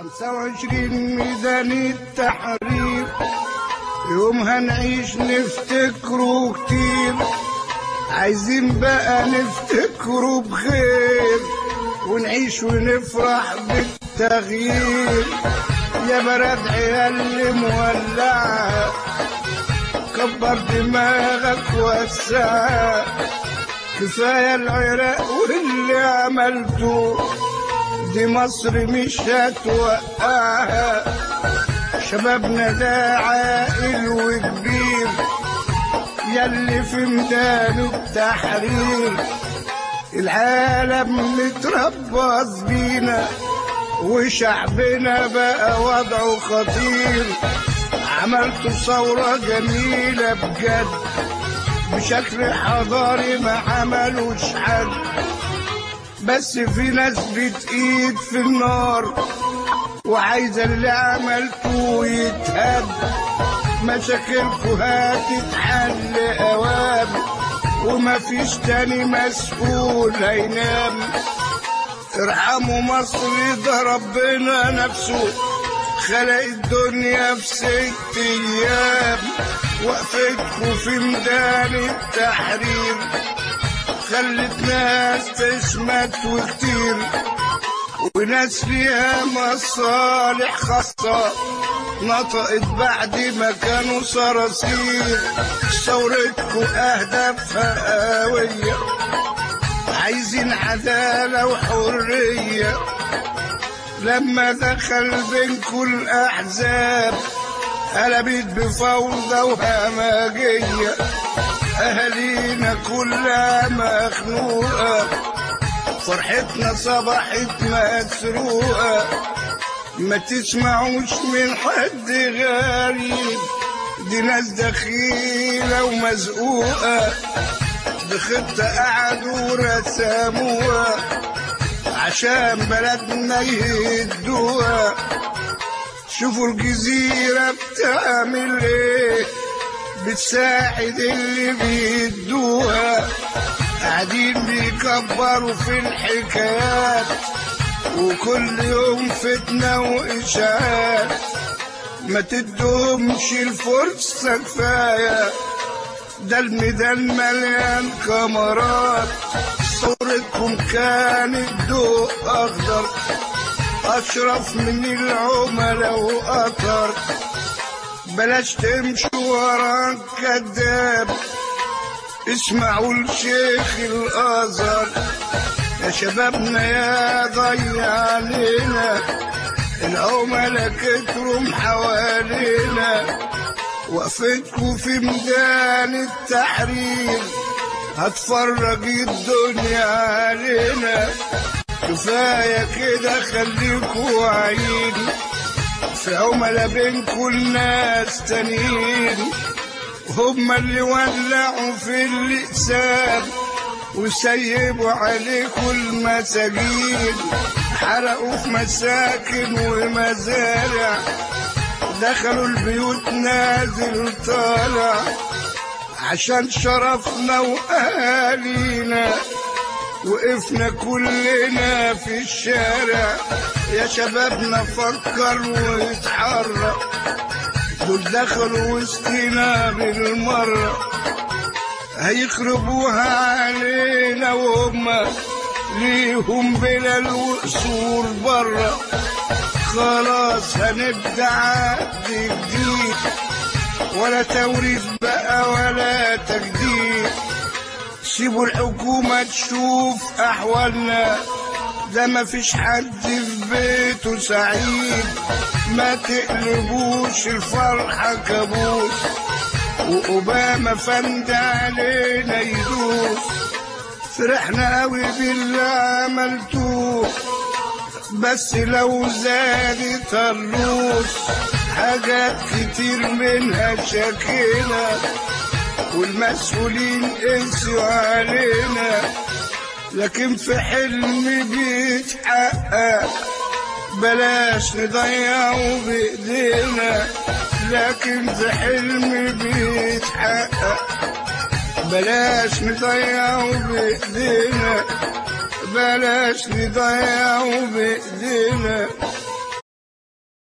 خمسة وعشرين ميزان التحرير يوم هنعيش نفتكره كتير عايزين بقى نفتكره بخير ونعيش ونفرح بالتغيير يا بلد عيال مولعة كبر دماغك وسعها كفاية العراق واللي عملته دي مصر مش هتوقعها شبابنا ده عاقل وكبير يلي في ميدان التحرير العالم متربص بينا وشعبنا بقى وضعه خطير عملتوا ثورة جميلة بجد بشكل حضاري ما عملوش حد بس في ناس بتقيد في النار وعايزة اللي عملته يتهد مشاكلكوا هتتحل اوام وما فيش تاني مسؤول هينام ارحموا مصر ده ربنا نفسه خلق الدنيا في ست ايام وقفتكوا في ميدان التحرير خلت ناس تشمت وكتير وناس ليها مصالح خاصة نطقت بعد ما كانوا صراصير ثورتكوا أهدافها قوية عايزين عدالة وحرية لما دخل بينكوا الأحزاب قلبت بفوضى وهمجية أهالينا كلها مخنوقة فرحتنا صبحت مسروقة ما تسمعوش من حد غريب دي ناس دخيلة ومزقوقة دي خطة قعدوا رسموها عشان بلدنا يهدوها شوفوا الجزيرة بتعمل ايه بتساعد اللي بيدوها قاعدين بيكبروا في الحكايات وكل يوم فتنة وإشاعات ما تدهمش الفرصة كفاية ده الميدان مليان كاميرات صورتكم كانت ضوء أخضر أشرف من العملاء وأطر بلاش تمشوا ورا كذاب اسمعوا الشيخ الازهر يا شبابنا يا ضيع علينا العملاء كتروا حوالينا وقفتكوا في ميدان التحرير هتفرج الدنيا علينا كفاية كده خليكوا واعيين في عملاء بينكوا الناس تانيين هم اللي ولعوا في الأقسام وسيبوا عليكم المساجين حرقوا في مساكن ومزارع دخلوا البيوت نازل طالع عشان شرفنا وأهالينا وقفنا كلنا في الشارع يا شبابنا فكر واتحرك دول دخلوا وسطنا بالمرة هيخربوها علينا وهم ليهم بلال وقصور برا خلاص هنبدأ عهد جديد ولا توريث بقى ولا تجديد سيبوا الحكومة تشوف أحوالنا ده ما فيش حد في بيته سعيد ما تقلبوش الفرحة كابوس وأوباما فند علينا يدوس فرحنا قوي باللي عملتوه بس لو زادت الروس حاجات كتير منها شكينا والمسؤولين قسوا علينا لكن في حلم بيتحقق بلاش نضيعه بإيدينا لكن في حلم بيتحقق بلاش نضيعه بإيدينا بلاش نضيعه بإيدينا